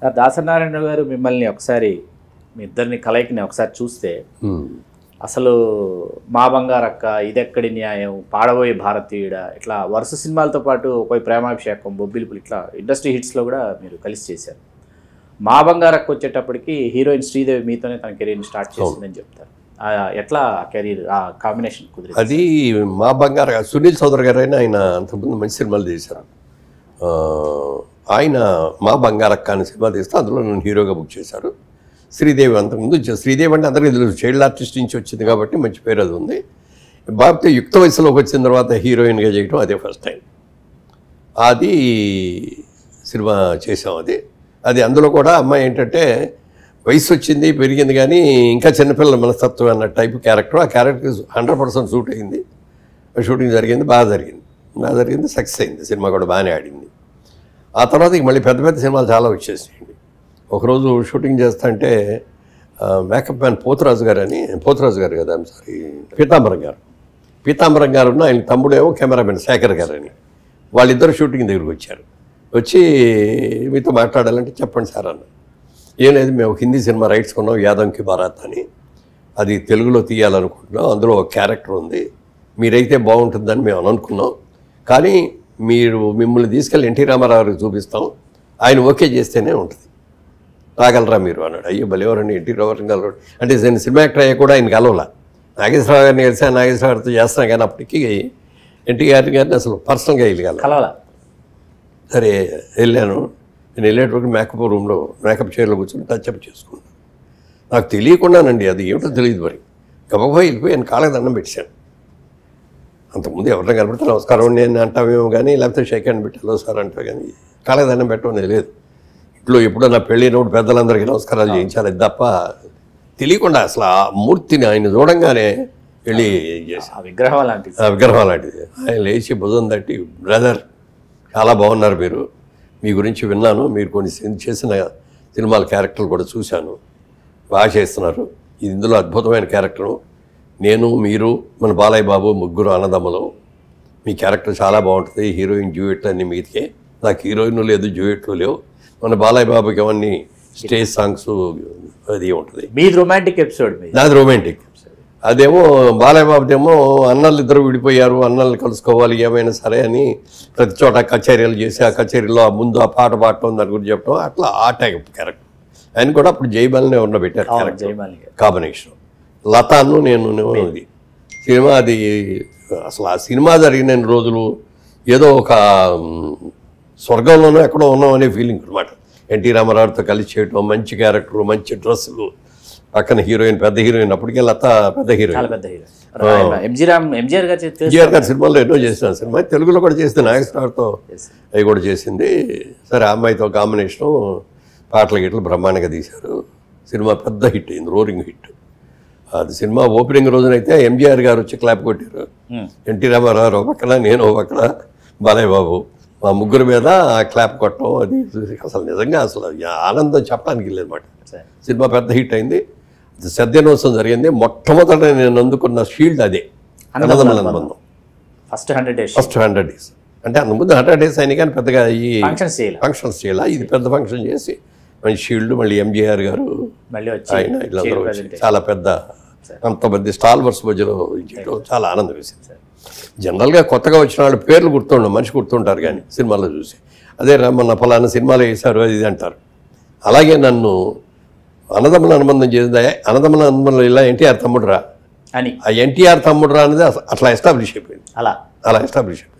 దాసనారాయణ గారు మిమ్మల్ని ఒకసారి మీ ఇద్దరిని కలయికని ఒకసారి చూస్తే ఉమ్. అసలు మా బంగారక్క ఇదెక్కడి న్యాయం పాడబోయే భారతీయుడ ఇట్లా వరుస సినిమాలతో పాటు ఒక ప్రేమాభిషేకం బొబ్బిలిపులు ఇట్లా ఇండస్ట్రీ హిట్స్లో కూడా మీరు కలిసి చేశారు మా బంగారక్క వచ్చేటప్పటికి హీరోయిన్ శ్రీదేవి మీతోనే తన కెరీర్ని స్టార్ట్ చేసిందని చెప్తారు ఆ, ఎట్లా కెరీర్ ఆ కాంబినేషన్ కుదిరింది అది మా బంగారు సునీల్ చౌదరి గారు అయినా ఆయన అంతకుముందు మంచి సినిమాలు తీశారు ఆ, ఆయన మా బంగారక్క అనే సినిమా తీస్తే అందులో నన్ను హీరోగా బుక్ చేశారు శ్రీదేవి అంతకుముందు చ- శ్రీదేవి అంటే అందరికీ తెలుసు చైల్డ్ ఆర్టిస్ట్ నుంచి వచ్చింది కాబట్టి మంచి పేరు అది ఉంది బాబుతో యుక్త వయసులోకి వచ్చిన తర్వాత హీరోయిన్గా చేయడం అదే ఫస్ట్ టైం అది సినిమా చేసాం అది అది అందులో కూడా అమ్మాయి ఏంటంటే వయసు వచ్చింది పెరిగింది కానీ ఇంకా చిన్నపిల్లల మనస్తత్వం అన్న టైప్ క్యారెక్టర్ ఆ క్యారెక్టర్ హండ్రెడ్ పర్సెంట్ సూట్ అయింది షూటింగ్ జరిగింది బాగా జరిగింది బాగా జరిగింది సక్సెస్ అయింది సినిమా కూడా బాగానే ఆడింది ఆ తర్వాత ఇక మళ్ళీ పెద్ద పెద్ద సినిమాలు చాలా వచ్చేసాయండి ఒకరోజు షూటింగ్ చేస్తుంటే మేకప్ మ్యాన్ పోతురాజు గారు అని పోతురాజు గారు కదా సారీ పీతాంబరం గారు పీతాంబరం గారు ఉన్న ఆయన తమ్ముడేమో కెమెరామెన్ శేఖర్ గారు అని వాళ్ళిద్దరు షూటింగ్ దగ్గరికి వచ్చారు వచ్చి మీతో మాట్లాడాలంటే చెప్పండి సార్ అన్న ఏం లేదు మేము హిందీ సినిమా రైట్స్ కొన్నాం యాదవ్కి భారత్ అని అది తెలుగులో తీయాలనుకుంటున్నాం అందులో ఒక క్యారెక్టర్ ఉంది మీరైతే బాగుంటుందని మేము అనుకున్నాం కానీ మీరు మిమ్మల్ని తీసుకెళ్ళి ఎన్టీ రామారావుకి చూపిస్తాం ఆయన ఓకే చేస్తేనే ఉంటుంది రాగలరా మీరు అన్నాడు అయ్యో భలేవరండి ఎన్టీ రామారావు కలవాడు అంటే నేను సినిమా యాక్టర్ అయ్యా కూడా ఆయన కలవలా నాగేశ్వరరావు గారిని కలిసి నాగేశ్వరరావు గారితో చేస్తాను కానీ అప్పటికి ఎన్టీ గారి గారిని అసలు పర్సనల్గా వెళ్ళగల కలవాల సరే వెళ్ళాను నేను వెళ్ళేటప్పుడు మేకప్ రూమ్లో మేకప్ చైర్లో కూర్చొని టచ్అప్ చేసుకున్నాను నాకు తెలియకుండానండి అది ఏమిటో తెలియదు మరి గబగబా వెళ్ళిపోయి ఆయన కాళ్ళకి దండం పెట్టాను అంతకుముందు ఎవరిని కనబడితే నమస్కారం నేను అంటామేమో కానీ లేకపోతే షేక్ హ్యాండ్ పెట్టి హలో సార్ అంటా కానీ కాళ్ళకి దండం పెట్టడం లేదు ఇంట్లో ఎప్పుడో నా పెళ్ళైనప్పుడు పెద్దలందరికీ నమస్కారాలు చేయించాలి అది తప్ప తెలియకుండా అసలు ఆ మూర్తిని ఆయన చూడంగానే వెళ్ళి చేశాను ఆ విగ్రహం లాంటిది ఆ విగ్రహం లాంటిది ఆయన లేచి భుజం తట్టి బ్రదర్ చాలా బాగున్నారు మీరు మీ గురించి విన్నాను మీరు కొన్ని సిన్- చేసిన సినిమాల క్యారెక్టర్లు కూడా చూశాను బాగా చేస్తున్నారు ఇది ఇందులో అద్భుతమైన క్యారెక్టరు నేను మీరు మన బాలయ్య బాబు ముగ్గురు అన్నదమ్ములు మీ క్యారెక్టర్ చాలా బాగుంటుంది హీరోయిన్ డ్యూయెట్లు అన్నీ మీదికే నాకు హీరోయిన్ లేదు డ్యూయెట్లు లేవు మన బాలయ్య బాబుకి అవన్నీ స్టేజ్ సాంగ్స్ అది ఉంటుంది మీది రొమాంటిక్ ఎపిసోడ్ మీది నాది రొమాంటిక్ అదేమో బాలయ్య బాబుదేమో అన్నలు ఇద్దరు విడిపోయారు అన్నల్ని కలుసుకోవాలి ఏమైనా సరే అని ప్రతి చోట కచేరీలు చేసి ఆ కచేరీలో ఆ ముందు ఆ పాట పాడటం దాని గురించి చెప్పడం అట్లా ఆ టైప్ క్యారెక్టర్ ఆయన కూడా అప్పుడు జైబాల్నే ఉన్న పెట్టారు అవును క్యారెక్టర్ జయమాలి గారు కాంబినేషన్ లతాను నేను ఇది సినిమా అది అసలు ఆ సినిమా జరిగిన రోజులు ఏదో ఒక మ్, స్వర్గంలోనో ఎక్కడో ఉన్నాం అనే ఫీలింగ్ అనమాట ఎన్టీ రామారావుతో కలిసి చేయటం మంచి క్యారెక్టర్ మంచి డ్రెస్సులు పక్కన హీరోయిన్ పెద్ద హీరోయిన్ అప్పటికే లత పెద్ద చాలా హీరోయిన్ పెద్ద హీరో ఎంజీ రామ్ ఎంజీఆర్ గారు చేస్తే ఎన్టీఆర్ గారి సినిమాలో ఎన్నో చేసిన సినిమా తెలుగులో కూడా చేసింది నాగేశ్వరరావుతో అవి కూడా చేసింది సరే ఆ అమ్మాయితో కాంబినేషను పాటల గిట్లు బ్రహ్మాండంగా తీశారు సినిమా పెద్ద హిట్ అయింది రోరింగ్ హిట్ అది సినిమా ఓపెనింగ్ రోజునైతే ఎంజీఆర్ గారు వచ్చి క్లాప్ కొట్టారు ఉమ్. ఎన్టీ రామారావు ఒక పక్కన నేను ఒక పక్కన బాలయ్య బాబు మా ముగ్గురు మీద ఆ క్లాప్ కొట్టడం అది చూసి అసలు నిజంగా అసలు ఆనందం చెప్పడానికి లేదన్నమాట సరే. సినిమా పెద్ద హిట్ అయింది అది సద్యనోత్సవం జరిగింది మొట్టమొదట నేను అందుకున్న షీల్డ్ అదే అన్నదమ్ముల అనుబంధం first hundred days first hundred days అంటే అంత ముందు హండ్రెడ్ డేస్ అయినా కానీ పెద్దగా ఈ ఫంక్షన్స్ చేయాలి ఫంక్షన్స్ చేయాలి ఇది పెద్ద ఫంక్షన్ చేసి మంచి షీల్డ్ మళ్ళీ ఎంజీఆర్ గారు మళ్ళీ వచ్చి ఆయన వీళ్ళందరూ cheer వచ్చి presentation. చాలా పెద్ద అంతమంది స్టాల్ వర్స్ మధ్యలో చేయడం చాలా ఆనందం వేసింది జనరల్గా కొత్తగా వచ్చిన వాళ్ళు పేర్లు గుర్తుండవు మనిషి గుర్తుంటారు కానీ సినిమాలో చూసి అదే రా మొన్న ఫలానా సినిమాలో వేశారు అది ఇది అంటారు అలాగే నన్ను అన్నదమ్ముల అనుబంధం చేసింది అన్నదమ్ముల అనుబంధం ఇలా ఎన్టీఆర్ తమ్ముడు రా అని ఆ ఎన్టీఆర్ తమ్ముడు రా అనేది అస- అట్లా ఎస్టాబ్లిష్ అయిపోయింది అలా అలా ఎస్టాబ్లిష్ అయిపోయింది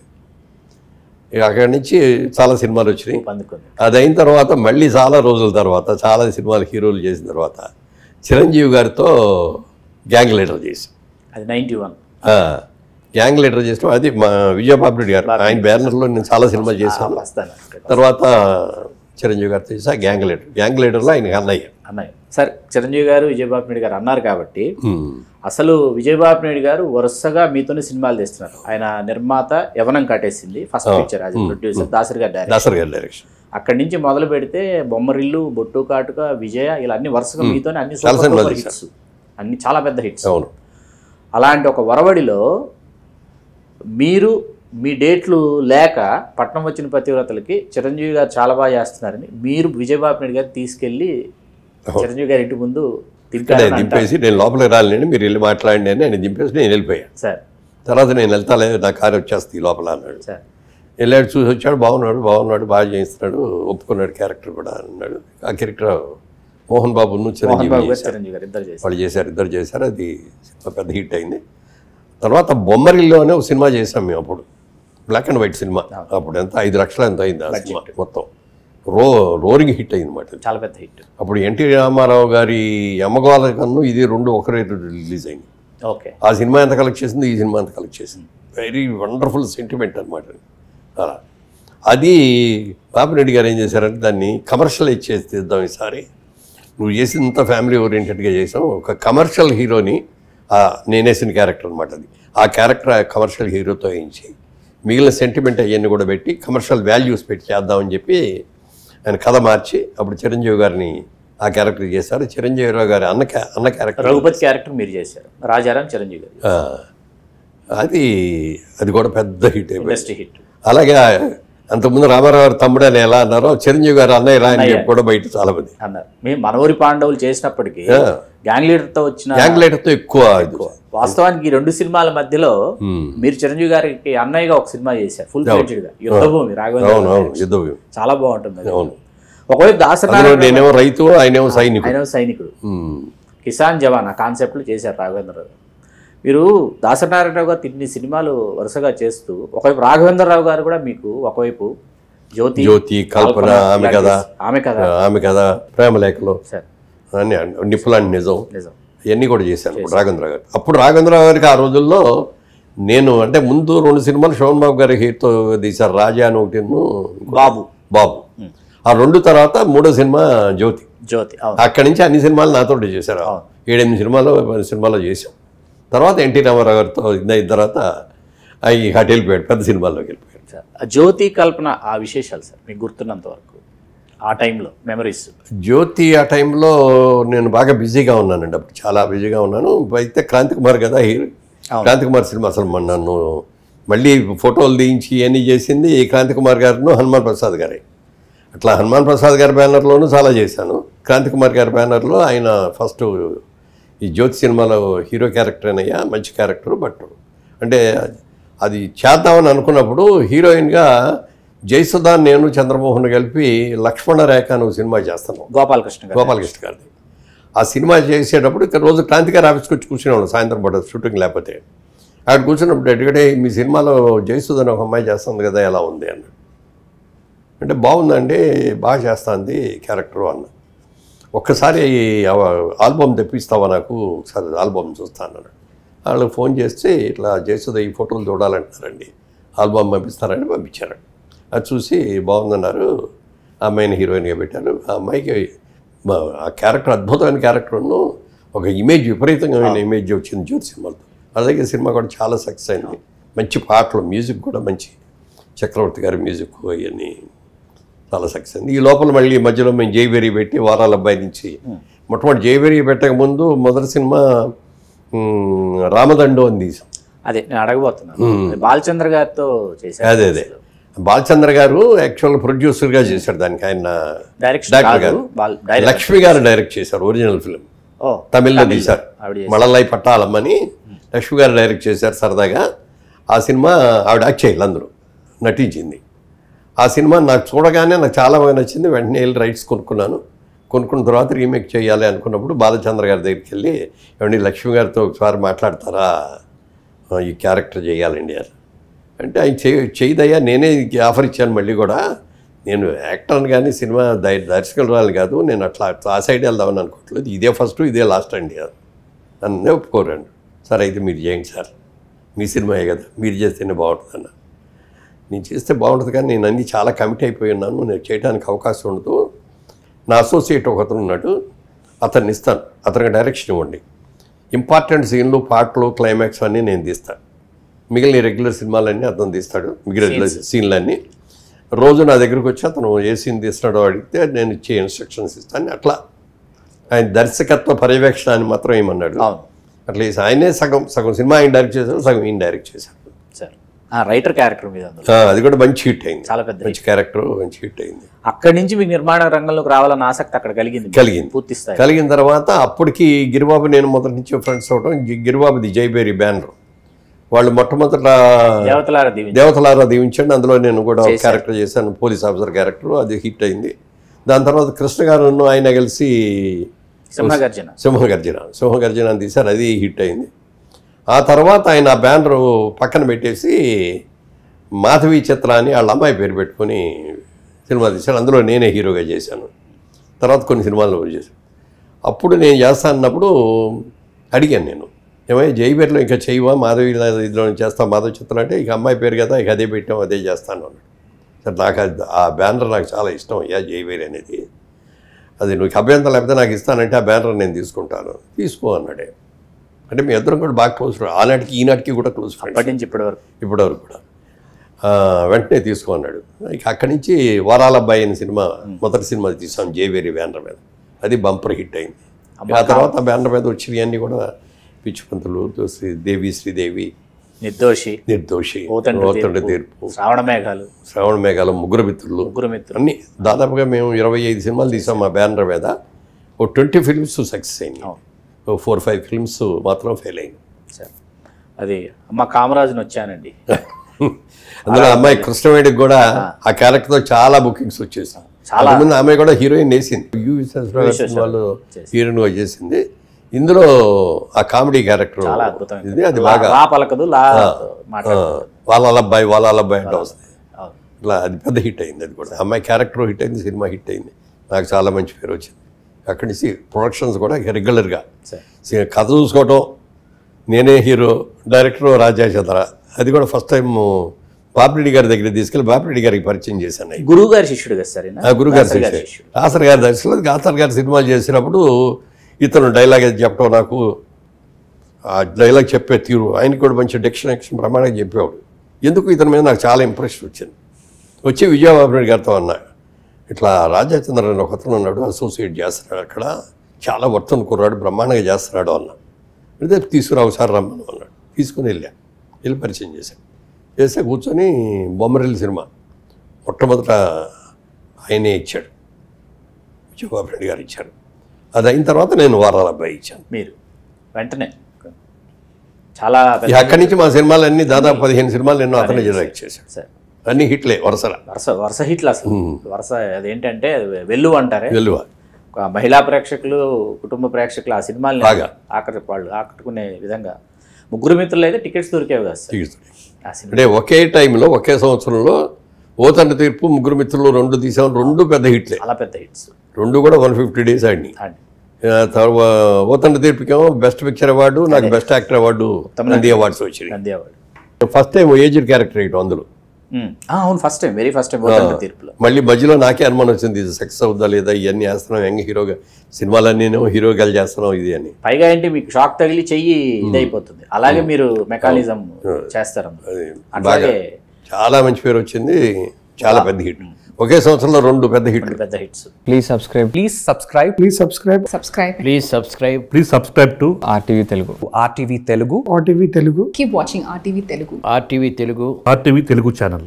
ఇక అక్కడి నుంచి చాలా సినిమాలు వచ్చినాయి అందుకుంది అది అయిన తర్వాత మళ్ళీ చాలా రోజుల తర్వాత చాలా సినిమాలు హీరోలు చేసిన తర్వాత చిరంజీవి గారితో గ్యాంగ్ లీడర్ చేసి అది నైన్టీ వన్ గ్యాంగ్ లీడర్ చేసిన అది మా విజయబాబు రెడ్డి గారు ఆయన బ్యానర్లో నేను చాలా సినిమాలు చేశాను వస్తాను తర్వాత చిరంజీవి గారితో చేసి ఆ గ్యాంగ్ లీడర్ గ్యాంగ్ లీడర్లో ఆయన అన్నయ్య అన్నయ్య సార్ చిరంజీవి గారు విజయబాబు నాయుడు గారు అన్నారు కాబట్టి ఉమ్. అసలు విజయబాబు నాయుడు గారు వరుసగా మీతోనే సినిమాలు తీస్తున్నారు ఆయన నిర్మాత యవనం కట్టేసింది ఫస్ట్ పిక్చర్ అది ప్రొడ్యూసర్ దాసరి గారు డైరెక్టర్ దాసర్ గారి డైరెక్షన్ అక్కడి నుంచి మొదలు పెడితే బొమ్మరిల్లు బొట్టు కాటుక విజయ ఇలా అన్ని వరుసగా మీతోనే అన్ని చాలా సూపర్ సినిమాలు డూపర్ హిట్స్ అన్ని చాలా పెద్ద హిట్స్ అవును అలాంటి ఒక వరవడిలో మీరు మీ డేట్లు లేక పట్నం వచ్చిన పతివ్రతలకి చిరంజీవి గారు చాలా బాగా చేస్తున్నారని మీరు విజయబాబు నాయుడు గారు తీసుకెళ్ళి చిరంజీవి గారి ఇంటి ముందు ఇక్కడ దింపారని అంటారు దింపేసి నేను లోపలికి రాలేండి మీరు వెళ్ళి మాట్లాడండి అని ఆయన దింపేసి నేను వెళ్ళిపోయాను సార్ తర్వాత నేను వెళ్తాలే నా కారు వచ్చేస్తుంది లోపల అన్నాడు సార్ వెళ్ళాడు చూసి వచ్చాడు బాగున్నాడు బాగున్నాడు బాగా చేయిస్తున్నాడు ఒప్పుకున్నాడు క్యారెక్టర్ కూడా అన్నాడు ఆ క్యారెక్టర్ మోహన్ బాబును మోహన్ చిరంజీవి బాబు గారు చేశారు. చిరంజీవి గారు ఇద్దరు చేశారు వాళ్ళు చేశారు ఇద్దరు చేశారు అది సినిమా పెద్ద హిట్ అయింది తర్వాత బొమ్మరిల్లో అనే ఒక సినిమా చేసాం మేము అప్పుడు బ్లాక్ అండ్ వైట్ సినిమా అప్పుడు ఎంత ఐదు లక్షలు ఎంత అయింది ఆ సినిమా మొత్తం రో రోరింగ్ హిట్ అయింది అన్నమాట చాలా పెద్ద హిట్ అప్పుడు ఎన్టీ రామారావు గారి యమగోళ కన్ను ఇది రెండు ఒకరే రిలీజ్ అయింది ఓకే ఆ సినిమా ఎంత కలెక్ట్ చేసింది ఈ సినిమా ఎంత కలెక్ట్ చేసింది వెరీ వండర్ఫుల్ సెంటిమెంట్ అనమాట అలా అది బాపిరెడ్డి గారు ఏం చేశారంటే దాన్ని కమర్షియలైజ్ చేసి తీద్దాం ఈసారి నువ్వు చేసినంత ఫ్యామిలీ ఓరియంటెడ్గా చేసాం ఒక కమర్షియల్ హీరోని ఆ నేనేసిన క్యారెక్టర్ అనమాట అది ఆ క్యారెక్టర్ ఆ కమర్షియల్ హీరోతో వేయించి మిగిలిన సెంటిమెంట్ అవన్నీ కూడా పెట్టి కమర్షియల్ వాల్యూస్ పెట్టి చేద్దామని చెప్పి ఆయన కథ మార్చి అప్పుడు చిరంజీవి గారిని ఆ క్యారెక్టర్ చేశారు చిరంజీవిరావు గారి అన్న క్యా అన్న క్యారెక్టర్ రఘుపతి క్యారెక్టర్ మీరు చేశారు రాజారాం చిరంజీవి గారు ఆ, అది అది కూడా పెద్ద హిట్ అయిపోయింది ఇండస్ట్రీ హిట్ అలాగే అంతకుముందు రామారావు గారు తమ్ముడు అని ఎలా అన్నారో చిరంజీవి గారు అన్నయ్య రా అని చెప్పి కూడా బయట చాలా మంది అన్నారు మేము మనవరి పాండవులు చేసినప్పటికీ ఆ. గ్యాంగ్ లీడర్తో వచ్చిన గ్యాంగ్ లైటర్తో ఎక్కువ ఇది. వాస్తవానికి ఈ రెండు సినిమాల మధ్యలో ఉమ్. మీరు చిరంజీవి గారికి అన్నయ్యగా ఒక సినిమా చేశారు ఫుల్ ఫ్లెడ్జ్డ్ గా యుద్ధభూమి రాఘవేంద్ర అవును అవును యుద్ధ వ్యూహం. చాలా బాగుంటుంది అది. అవును ఒకవైపు అందులో దాసనారాయణ నేనేమో రైతు ఆయనేమో సైనికుడు ఆయన సైనికుడు ఉమ్. కిసాన్ జవాన్ ఆ కాన్సెప్ట్లు చేశారు రాఘవేంద్రరావు మీరు దాసనారాయణరావు గారు ఇన్ని సినిమాలు వరుసగా చేస్తూ ఒకవైపు రాఘవేంద్రరావు గారు కూడా మీకు ఒకవైపు జ్యోతి జ్యోతి కల్పన ఆమె ఇలాంటి- కదా ఆమె కథ ఆమె కదా ప్రేమలేఖలు సార్ అని నిప్పులాంటి నిజం నిజం ఇవన్నీ కూడా చేశాను అప్పుడు రాఘవేంద్ర గారు అప్పుడు రాఘవేంద్ర గారికి ఆ రోజుల్లో నేను అంటే ముందు రెండు సినిమాలు శోభన్ బాబు గారి హీర్తో తీశారు రాజా అని ఒకటి బాబు బాబు ఆ రెండు తర్వాత మూడో సినిమా జ్యోతి జ్యోతి అవును అక్కడి నుంచి అన్ని సినిమాలు నాతో చేశారు ఏడెనిమిది సినిమాలు పది సినిమాలు చేశాం తర్వాత ఎన్టీ రామారావు గారితో ఇది అయిన తర్వాత అవి అటు వెళ్ళిపోయాడు పెద్ద సినిమాల్లోకి వెళ్ళిపోయాడు సార్ ఆ జ్యోతి కల్పన ఆ విశేషాలు సార్ మీకు గుర్తున్నంత వరకు ఆ టైంలో మెమరీస్ జ్యోతి ఆ టైంలో నేను బాగా బిజీగా ఉన్నానండి అప్పుడు చాలా బిజీగా ఉన్నాను అయితే క్రాంతి కుమార్ కదా హీరో అవును. క్రాంతి కుమార్ సినిమా అసలు మన నన్ను మళ్ళీ ఫోటోలు తీయించి ఇవన్నీ చేసింది ఈ క్రాంతి కుమార్ గారును హనుమాన్ ప్రసాద్ గారే అట్లా హనుమాన్ ప్రసాద్ గారి బ్యానర్లోనూ చాలా చేశాను క్రాంతి కుమార్ గారి బ్యానర్లో ఆయన ఫస్ట్ ఈ జ్యోతి సినిమాలో హీరో క్యారెక్టర్ అనయ్యా మంచి క్యారెక్టర్ బట్ అంటే అది చేద్దామని అనుకున్నప్పుడు హీరోయిన్గా జయసుధా నేను చంద్రమోహన్ కలిపి లక్ష్మణ రేఖ అని ఒక సినిమా చేస్తున్నాం గోపాలకృష్ణ గారు గోపాలకృష్ణ గారిది ఆ సినిమా చేసేటప్పుడు ఇక్కడ రోజు క్రాంతికారి ఆఫీస్కి వచ్చి కూర్చునేవాడు సాయంత్రం పూట షూటింగ్ లేకపోతే అక్కడ కూర్చున్నప్పుడు ఎటుకడే మీ సినిమాలో జయసుధన్ ఒక అమ్మాయి చేస్తుంది కదా ఎలా ఉంది అన్నాడు అంటే బాగుందండి బాగా చేస్తుంది క్యారెక్టర్ అన్న ఒక్కసారి ఆల్బమ్ తెప్పిస్తావా నాకు ఒకసారి ఆల్బమ్ చూస్తాను అన్నాడు వాళ్ళు ఫోన్ చేస్తే ఇట్లా జయసుధ ఈ ఫోటోలు చూడాలంటున్నారండి ఆల్బమ్ పంపిస్తారని పంపించారు అది చూసి బాగుందన్నారు ఆ అమ్మాయిని హీరోయిన్గా పెట్టారు ఆ అమ్మాయికి మా- ఆ క్యారెక్టర్ అద్భుతమైన క్యారెక్టర్ను ఒక ఇమేజ్ విపరీతమైన ఇమేజ్ వచ్చింది జ్యోతి సినిమాలతో అలాగే సినిమా కూడా చాలా సక్సెస్ అయింది మంచి పాటలు మ్యూజిక్ కూడా మంచి చక్రవర్తి గారి మ్యూజిక్ అవన్నీ చాలా సక్సెస్ అయింది ఈ లోపల మళ్ళీ మధ్యలో మేము జైవేరి పెట్టి వారాల అబ్బాయి నుంచి మొట్టమొదటి జైవేరి పెట్టక ముందు మొదటి సినిమా మ్, రామదండు అని తీసాం అదే నేను అడగబోతున్నాను అది బాలచంద్ర గారితో చేశారు అదే అదే బాలచంద్ర గారు యాక్చువల్ ప్రొడ్యూసర్గా చేశాడు దానికి ఆయన డైరెక్షన్ డాక్టర్ కాదు గారు బాల్- డైరెక్ట్ లక్ష్మి గారు డైరెక్ట్ చేశారు ఒరిజినల్ ఫిల్మ్ ఓ తమిళ్లో తీశారు ఆవిడ చేశారు. మళలై పట్టాలమ్మని లక్ష్మి గారు డైరెక్ట్ చేశారు సరదాగా ఆ సినిమా ఆవిడ యాక్ట్ చేయాలి అందరూ నటించింది ఆ సినిమా నాకు చూడగానే నాకు చాలా బాగా నచ్చింది వెంటనే వెళ్ళి రైట్స్ కొనుక్కున్నాను కొనుక్కున్న తర్వాత రీమేక్ చేయాలి అనుకున్నప్పుడు బాలచంద్ర గారి దగ్గరికి వెళ్ళి ఏమండి లక్ష్మి గారితో ఒకసారి మాట్లాడతారా ఆ, ఈ క్యారెక్టర్ చేయాలండి అని అంటే ఆయన చే చేయదయ్యా నేనే ఈ ఆఫర్ ఇచ్చాను మళ్ళీ కూడా నేను యాక్టర్ని కానీ సినిమా దై- దర్శకురాలు కాదు నేను అట్లా ఆ సైడ్ వెళ్దామని అనుకోవట్లేదు ఇదే ఫస్ట్ ఇదే లాస్ట్ అండి అని నన్ను ఒప్పుకోరండి సార్ అయితే మీరు చేయండి సార్ మీ సినిమాయే కదా మీరు చేస్తేనే బాగుంటుంది అన్న నేను చేస్తే బాగుంటుంది కానీ నేను అన్నీ చాలా కమిట్ అయిపోయి ఉన్నాను నేను చేయడానికి అవకాశం ఉండదు నా అసోసియేట్ ఒక అతను ఉన్నాడు అతన్ని ఇస్తాను అతనికి డైరెక్షన్ ఇవ్వండి ఇంపార్టెంట్ సీన్లు పాటలు క్లైమాక్స్ అన్నీ నేను తీస్తాను మిగిలిన రెగ్యులర్ సినిమాలన్నీ అతను తీస్తాడు మిగిలిన రెగ్యులర్ సీన్లన్నీ రోజు నా దగ్గరికి వచ్చి అతను ఏ సీన్ తీస్తాడో అడిగితే నేను ఇచ్చే ఇన్స్ట్రక్షన్స్ ఇస్తాను అట్లా ఆయన దర్శకత్వ పర్యవేక్షణ అని మాత్రం ఏమన్నాడు అవును అట్లా చేసి ఆయనే సగం సగం సినిమా ఆయన డైరెక్ట్ చేశాడు సగం ఈయన డైరెక్ట్ చేశాడు సార్ రైటర్ క్యారెక్టర్ మీద అందులో ఆ, అది కూడా మంచి హిట్ అయింది చాలా పెద్ద మంచి క్యారెక్టర్ మంచి హిట్ అయింది అక్కడి నుంచి మీకు నిర్మాణ రంగంలోకి రావాలన్న ఆసక్తి అక్కడ కలిగింది మీకు? కలిగింది పూర్తి స్థాయి కలిగిన తర్వాత అప్పటికి గిరిబాబు నేను మొదటి నుంచి ఫ్రెండ్స్ అవడం గి- గిరిబాబుది జైబేరి బ్యానర్ వాళ్ళు మొట్టమొదట దేవతలారా దీవించి దేవతలారా దీవించండి అందులో నేను కూడా ఒక క్యారెక్టర్ చేశాను పోలీస్ ఆఫీసర్ క్యారెక్టర్ అది హిట్ అయింది దాని తర్వాత కృష్ణ గారు ఆయన కలిసి సింహగర్జన సింహగర్జన సింహగర్జన అని తీశారు అది హిట్ అయింది ఆ తర్వాత ఆయన ఆ బ్యానర్ పక్కన పెట్టేసి మాధవి చిత్ర అని వాళ్ళ అమ్మాయి పేరు పెట్టుకొని సినిమా తీశారు అందులో నేనే హీరోగా చేశాను తర్వాత కొన్ని సినిమాలు చేశాను అప్పుడు నేను చేస్తా అన్నప్పుడు అడిగాను నేను ఏమై జైబేర్లో ఇంకా చేయవా మాధవి ఇదిలో చేస్తా మాధవి చిత్రం అంటే ఇక అమ్మాయి పేరు కదా ఇక అదే పెట్టాం అదే చేస్తాను అన్నాడు సార్ నాకు అది- ఆ బ్యానర్ నాకు చాలా ఇష్టం అయ్యా జైబేర్ అనేది అది నువ్వు అభ్యంతరం లేకపోతే నాకు ఇస్తానంటే ఆ బ్యానర్ నేను తీసుకుంటాను తీసుకో అన్నాడే అంటే మీ ఇద్దరం కూడా బాగా క్లోజ్ ఫ్రెండ్ ఆనాటికి ఈనాటికి కూడా క్లోజ్ ఫ్రెండ్స్ అప్పటి నుంచి ఇప్పటి వరకు ఇప్పటివరకు కూడా ఆ, వెంటనే తీసుకో అన్నాడు ఇక అక్కడి నుంచి వరాల అబ్బాయి అనే సినిమా మొదటి సినిమా తీసాం జేవేరి బ్యానర్ మీద అది బంపర్ హిట్ అయింది ఆ తర్వాత బ్యానర్ మీద వచ్చినవి అన్నీ కూడా పిచ్చిపంతులు శ్రీ దేవి శ్రీదేవి నిర్దోషి నిర్దోషి ఓతండ్రి ఓతండ్రి తీర్పు, తీర్పు శ్రావణ మేఘాలు శ్రవణ మేఘాలు ముగ్గురు మిత్రులు ముగ్గురు మిత్రులు అన్ని దాదాపుగా మేము ఇరవై ఐదు సినిమాలు తీసాం మా బ్యానర్ మీద ఓ ట్వంటీ ఫిల్మ్స్ సక్సెస్ అయింది అవును. ఓ ఫోర్ ఫైవ్ ఫిల్మ్స్ మాత్రం ఫెయిల్ అయింది సార్ అది అమ్మ కామరాజుని వచ్చానండి అందులో అమ్మాయి కృష్ణవేడికి కూడా ఆ క్యారెక్టర్తో చాలా బుకింగ్స్ వచ్చేసాయి చాలా. ముందు ఆమె కూడా హీరోయిన్ వేసింది యు విశ్వేశ్వరరావు గారి సినిమాలో హీరోయిన్గా చేసింది ఇందులో ఆ కామెడీ క్యారెక్టర్ చాలా అద్భుతం ఇది అది బాగా లా పలకదు లా ఆ, మాట్లాడుతుంది వాళ్ళ అబ్బాయి వాళ్ళ అబ్బాయి అంటే వస్తుంది అవును. ఇట్లా అది పెద్ద హిట్ అయింది అది కూడా అమ్మాయి క్యారెక్టర్ హిట్ అయింది సినిమా హిట్ అయింది నాకు చాలా మంచి పేరు వచ్చింది అక్కడి నుంచి ప్రొడక్షన్స్ కూడా రెగ్యులర్గా సార్ కథ చూసుకోవటం నేనే హీరో డైరెక్టర్ రాజా చంద్ర అది కూడా ఫస్ట్ టైం బాపిరెడ్డి గారి దగ్గర తీసుకెళ్ళి బాపిరెడ్డి గారికి పరిచయం చేశాను అవి. గురువు గారి శిష్యుడు కదా సార్ ఈయన? ఆ గురుగారి దాసరి గారి శిష్యుడు. శిష్యుడు దాసరి గారి దర్శనం దాసరి గారి సినిమాలు చేసినప్పుడు ఇతను డైలాగ్ అది చెప్పడం నాకు ఆ డైలాగ్ చెప్పే తీరు ఆయనకి కూడా మంచి డెక్షన్ యాక్షన్ ప్రమాణంగా చెప్పేవాడు ఎందుకు ఇతని మీద నాకు చాలా ఇంప్రెషన్ వచ్చింది వచ్చి విజయబాబురెడ్డి గారితో అన్నా ఇట్లా రాజాచంద్ర అని ఒక అతను ఉన్నాడు అసోసియేట్ చేస్తున్నాడు అక్కడ చాలా వర్తన కుర్రాడు బ్రహ్మాండంగా చేస్తున్నాడు అన్న అయితే తీసుకురా ఒకసారి రమ్మను అన్నాడు తీసుకుని వెళ్ళా వెళ్ళి పరిచయం చేశాను చేస్తే కూర్చొని బొమ్మరిల్లి సినిమా మొట్టమొదట ఆయనే ఇచ్చాడు విజయబాబురెడ్డి గారు ఇచ్చారు అది అయిన తర్వాత నేను వారాల అబ్బాయి ఇచ్చాను మీరు వెంటనే చాలా ఇక పెద్ద అక్కడి నుంచి మా సినిమాలన్నీ దాదాపు పదిహేను సినిమాలు ఎన్నో అతనే డైరెక్ట్ చేశాడు సార్ అన్ని హిట్లే వరుసల వరుస వరుస హిట్లు అసలు వరుస అదేంటంటే వెల్లు అంటారే వెలువ ఒక మహిళా ప్రేక్షకులు కుటుంబ ప్రేక్షకులు ఆ సినిమాల్ని బాగా. ఆకట్ వాళ్ళు ఆకట్టుకునే విధంగా ముగ్గురు మిత్రులు అయితే టికెట్స్ దొరికేవి కదా సార్ తీస్తుంది ఆ సినిమా అంటే ఒకే టైంలో ఒకే సంవత్సరంలో ఓతండ్రి తీర్పు ముగ్గురు మిత్రులు రెండు తీసాం రెండు పెద్ద హిట్లే చాలా పెద్ద హిట్స్ రెండు కూడా వన్ ఫిఫ్టీ డేస్ ఆడినాయి అండి ఆ తర్వాత ఓతండ్రి తీర్పుకేమో బెస్ట్ పిక్చర్ అవార్డు నాకు best actor award Nandi awards వచ్చినాయి Nandi award first time aged character ఇటు అందులో ఉమ్. ఆ, అవును first time very first time ఓతండ్రి తీర్పులో మళ్ళీ మధ్యలో నాకే అనుమానం వచ్చింది ఇది సక్సెస్ అవుద్దా లేదా ఇవన్నీ వేస్తున్నాం యంగ్ హీరోగా సినిమాలన్నీనేమో హీరోగా చేస్తున్నాం ఇది అని పైగా ఏంటి మీకు షాక్ తగిలి చెయ్యి ఇదైపోతుంది అలాగే మీరు మెకానిజం చేస్తారు అందులో. అది బాగా అట్లాగే చాలా మంచి పేరు వచ్చింది చాలా పెద్ద హిట్ ఒకే సంవత్సరంలో రెండు పెద్ద హిట్లు పెద్ద hits Please subscribe. Please subscribe. Please subscribe subscribe Please subscribe please subscribe to RTV Telugu. RTV Telugu. RTV Telugu keep watching rtv telugu RTV Telugu. RTV Telugu channel